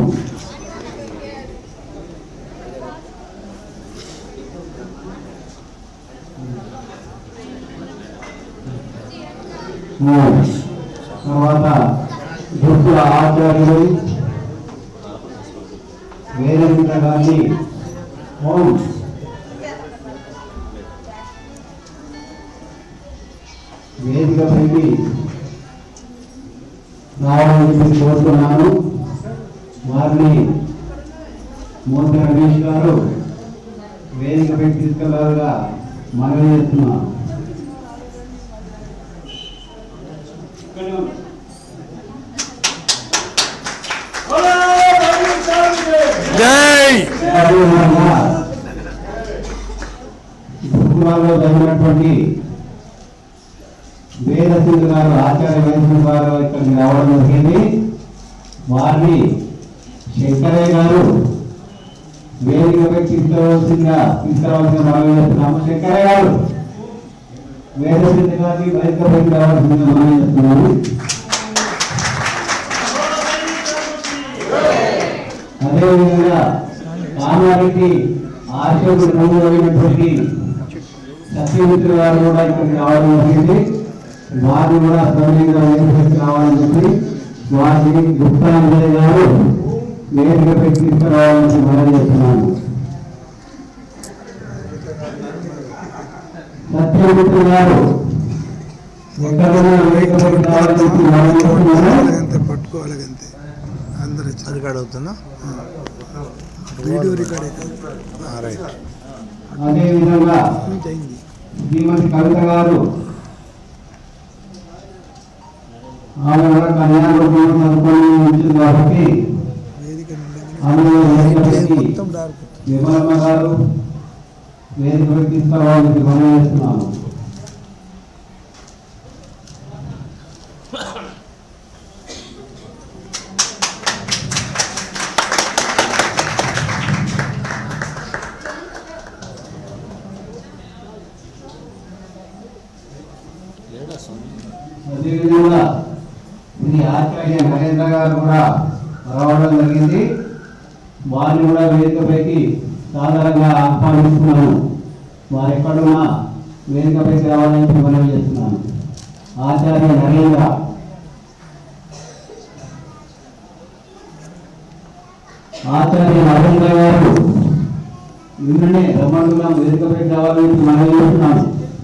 తర్వాత దుర్గుల ఆచార్యులు వేరేంద్ర గాంధీ ఓం వేదికపైకి రావాలని చెప్పి కోరుతున్నాను వారిని మోతి రమేష్ గారు వేదికపై తీసుకెళ్లారుగా మనవి చేస్తున్నాను జై అదేవిధంగా గురుకులాల్లో చదివినటువంటి వేదసింగ్ గారు ఆచార్య వేదసింగ్ గారు ఇక్కడికి రావడం జరిగింది వారిని శంకరయ్య గారు వేదికపై తీసుకురావాల్సిందిగా తీసుకురావాల్సిన మనం చేస్తున్నాము శంకరయ్య గారు వేదసింగ్ గారిని వేదికపైకి రావాల్సిందిగా మనం చేస్తున్నాము అదేవిధంగా కామారెడ్డి ఆశోకుడు రంగు అయినటువంటి సత్యమిత్ర గారు కూడా ఇక్కడికి రావడం జరిగింది వారిని కూడా సౌమ్యంగా వేదికకి రావాలని చెప్పి వారిని గుప్తాంజలి గారు వేదికపై తీసుకురావాలని చెప్పి మనం చేస్తున్నాను సత్యమిత్ర గారు ఎక్కడున్నా వేదికపైకి రావాలని చెప్పి మనం చేస్తున్నాము అంతే పట్టుకోవాలి అంతే అందరు వచ్చి రికార్డ్ అవుతుందా వీడియో రికార్డ్ అవుతుంది రైట్ అదేవిధంగా అయింది శ్రీమతి కవిత గారు ఆమె కూడా కళ్యాణ రూపంలో చదువుకొని ఉంచింది కాబట్టి వేదిక నిండా అందులో వేదికపైకి మొత్తం డార్క్ విమలమ్మ గారు వేదికపైకి తీసుకురావాలని మనం చేస్తున్నాము అదేవిధంగా శ్రీ ఆచార్య నరేంద్ర గారు కూడా రావడం జరిగింది వారిని కూడా వేదికపైకి సాధారణంగా ఆహ్వానిస్తున్నాను వారు ఎక్కడున్నా వేదికపైకి రావాలని మనం చేస్తున్నాను ఆచార్య నరేంద్ర ఆచార్య నరేంద్ర గారు నిన్ననే రమణుగా వేదికపైకి రావాలని మనం చేస్తున్నాను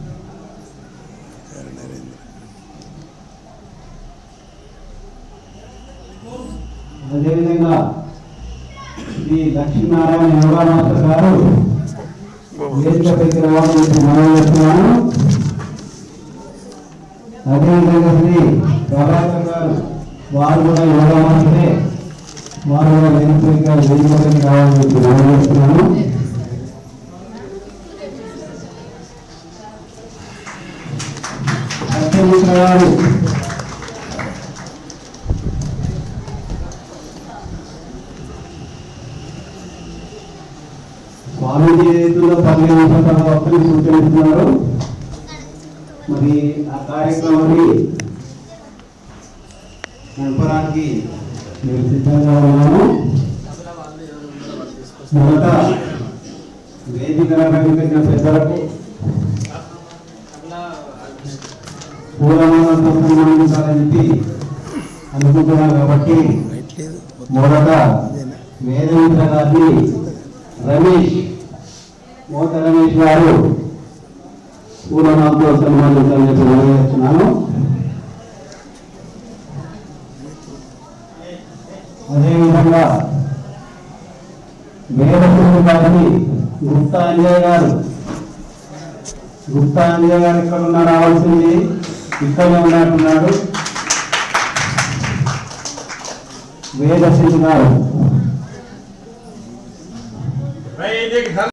అదేవిధంగా శ్రీ లక్ష్మీనారాయణ యోగా మాస్టర్ గారు వేదికపైకి రావాలని మనం చేస్తున్నాను అదేవిధంగా శ్రీ ప్రభాకర్ గారు వారు కూడా యోగా మాస్టరే వారు కూడా వేదికపైకి వేదికపైకి రావాలని మనం చేస్తున్నాను సత్యమిత్ర గారు స్వామీజీ రైతుల్లో పదిహేను నిమిషాల తర్వాత ఒక్కరిని సూచనిస్తున్నారు మరి ఆ కార్యక్రమాన్ని నడపడానికి మేము సిద్ధంగా ఉన్నాము మొదట వేదిక పెట్టిన పెద్దలకు పూలమాలతో సన్మానించాలని చెప్పి అనుకుంటున్నాను కాబట్టి రైట్ లేదు మొదట అదేనా వేదమిత్ర గారిని రమేష్ మోత రమేష్ గారు పూలమాలతో సన్మానించాలని చెప్పి నిర్వహిస్తున్నాను అదేవిధంగా వేదపురు గారిని గుప్తా అంజయ్ గారు గుప్తా అంజయ్ గారు ఎక్కడ ఉన్నా రావాల్సింది ఇక్కడనే ఉన్నట్టున్నాడు వేదసింగ్ గారు